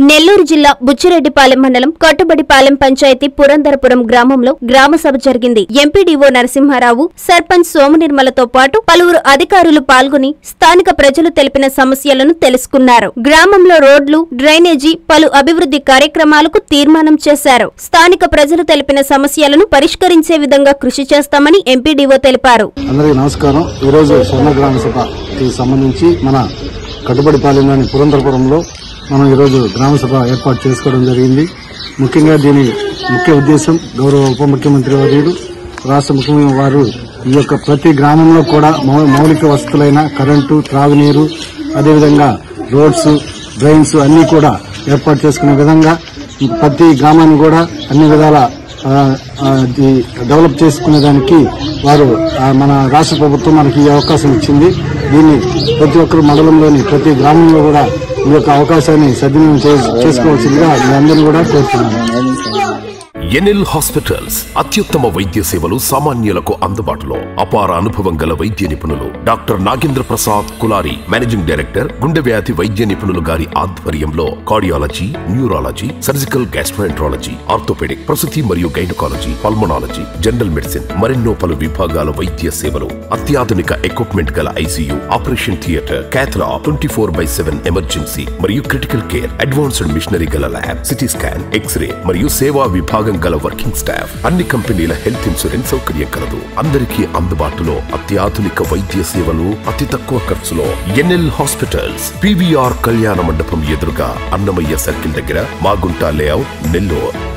నెల్లూరు జిల్లా బుచ్చిరెడ్డిపాలెం మండలం కట్టుబడిపాలెం పంచాయతీ పురందరపురం గ్రామంలో గ్రామ సభ జరిగింది ఎంపీడీఓ నరసింహారావు సర్పంచ్ సోమనిర్మలతో పాటు పలువురు అధికారులు పాల్గొని స్థానిక ప్రజలు తెలిపిన సమస్యలను తెలుసుకున్నారు గ్రామంలో రోడ్లు డ్రైనేజీ పలు అభివృద్ధి కార్యక్రమాలకు తీర్మానం చేశారు స్థానిక ప్రజలు తెలిపిన సమస్యలను పరిష్కరించే విధంగా కృషి చేస్తామని ఎంపీడీఓ తెలిపారు అందరికీ నమస్కారం ఈరోజు స్వర్ణ గ్రామ సభకి సంబంధించి మన కట్టుబడిపాలెంలోని పురంధరపురంలో మనం ఈరోజు గ్రామ సభ ఏర్పాటు చేసుకోవడం జరిగింది ముఖ్యంగా దీని ముఖ్య ఉద్దేశం గౌరవ ఉప ముఖ్యమంత్రి వర్యులు రాష్ట్ర ముఖ్యమంత్రి వారు ఈ యొక్క ప్రతి గ్రామంలో కూడా మౌ- మౌలిక వసతులైన కరెంటు త్రాగునీరు అదేవిధంగా రోడ్స్ డ్రైన్స్ అన్ని కూడా ఏర్పాటు చేసుకునే విధంగా ఈ ప్రతి గ్రామాన్ని కూడా అన్ని విధాల ఆ, ఆ, ఇది డెవలప్ చేసుకునే దానికి వారు ఆ, మన రాష్ట్ర ప్రభుత్వం మనకి ఈ అవకాశం ఇచ్చింది దీన్ని ప్రతి ఒక్కరు మండలంలోని ప్రతి గ్రామంలో కూడా ఈ యొక్క అవకాశాన్ని సద్వినియోగం చే- చేసుకోవాల్సిందిగా మీ అందరినీ కూడా కోరుతున్నాను ఎన్ఎల్ హాస్పిటల్స్ అత్యుత్తమ వైద్య సేవలు సామాన్యులకు అందుబాటులో అపార అనుభవం గల వైద్య నిపుణులు doctor Nagendra Prasad Kulari managing director గుండె వ్యాధి వైద్య నిపుణులు గారి ఆధ్వర్యంలో cardiology neurology surgical gastroenterology orthopaedic ప్రసూతి మరియు గైనకాలజీ పల్మనాలజీ జనరల్ మెడిసిన్ మరెన్నో పలు విభాగాల వైద్య సేవలు అత్యాధునిక ఎక్విప్మెంట్ గల ICU operation theatre cath lab twenty four by seven emergency మరియు క్రిటికల్ కేర్ అడ్వాన్స్డ్ మిషనరీ గల ల్యాబ్ సిటీ స్కాన్ ఎక్స్రే మరియు సేవా విభాగం గల వర్కింగ్ స్టాఫ్ అన్ని కంపెనీల హెల్త్ ఇన్సూరెన్స్ సౌకర్యం కలదు అందరికీ అందుబాటులో అత్యాధునిక వైద్య సేవలు అతి తక్కువ ఖర్చులో ఎన్ఎల్ హాస్పిటల్స్ పివిఆర్ కళ్యాణ మండపం ఎదురుగా అన్నమయ్య సర్కిల్ దగ్గర మాగుంట లేఅవుట్ నెల్లూరు